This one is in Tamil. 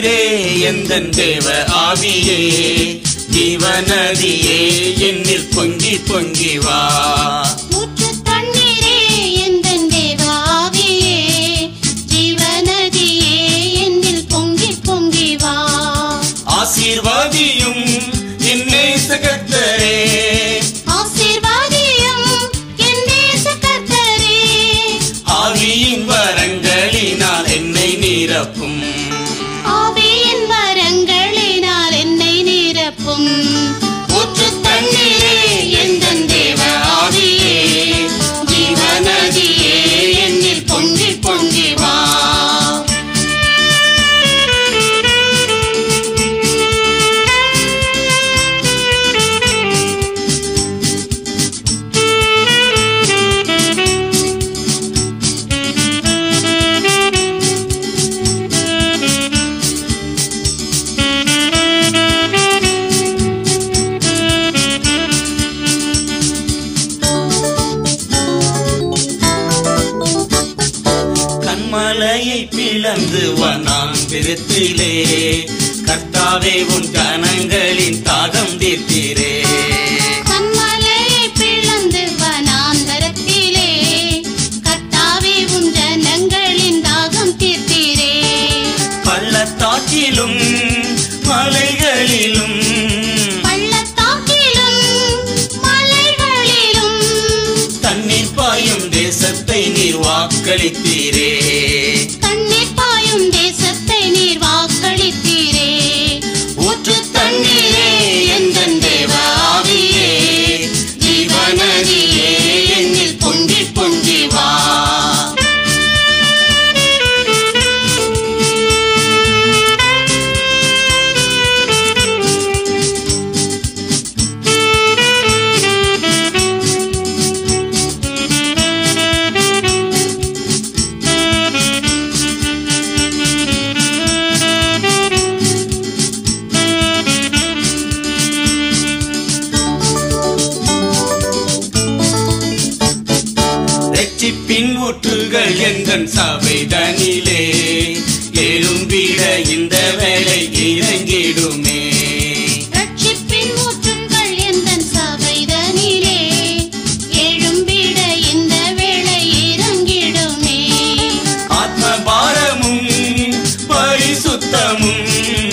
தண்ணீரே எந்தன் தேவ ஆவியே ஜீவநதியே என்னில் பொங்கி பொங்கி வா ஊற்று தண்ணீரே எந்தன் தேவ ஆவியே ஜீவநதியே என்னில் பொங்கி பொங்கி வா ஆசீர்வாதியும் என்னை சகத்தரே ஆசீர்வாதியும் என் நேச கர்த்தரே ஆவியின் வரங்களினால் என்னை நிரப்பும் ஆவியின் வரங்களினால் என்னை நிரப்பும் ஊற்று தண்ணீரே எந்தன் தேவ ஆவியே ஜீவநதியே என்னில் பொங்கி பொங்கி வா கண்மலையை பிளந்து வனாந்திரத்திலே கர்த்தாவே உன் ஜனங்களின் தாகம் தீர்த்தீரே கண்மலையை பிளந்து வனாந்தரத்திலே கர்த்தாவே உம் ஜனங்களின் தாகம் தீர்த்தீரே பள்ளத்தாக்கிலும் மலைகளிலும் பள்ளத்தாக்கிலும் மலைகளிலும் தண்ணீர் பாயும் தேசத்தை நீர் வாக்களித்தீரே தண்ணீர் பாயும் தேசத்தை நீர் வாக்களித்தீரே ஊற்று தண்ணீரே எந்தன் தேவ ஆவியே ஜீவநதியே என்னில் பொங்கி பொங்கி வா ரட்சிப்பின் ஊற்றுகள் எந்தன் சபைதனிலே எழும்பிட இந்த வேலை இறங்கிடுமே ரட்சிப்பின் ஊற்றுங்கள் எந்தன் சபைதனிலே எழும்பிட இந்த வேளை இறங்கிடுமே ஆத்ம பாரமும் பரிசுத்தமும்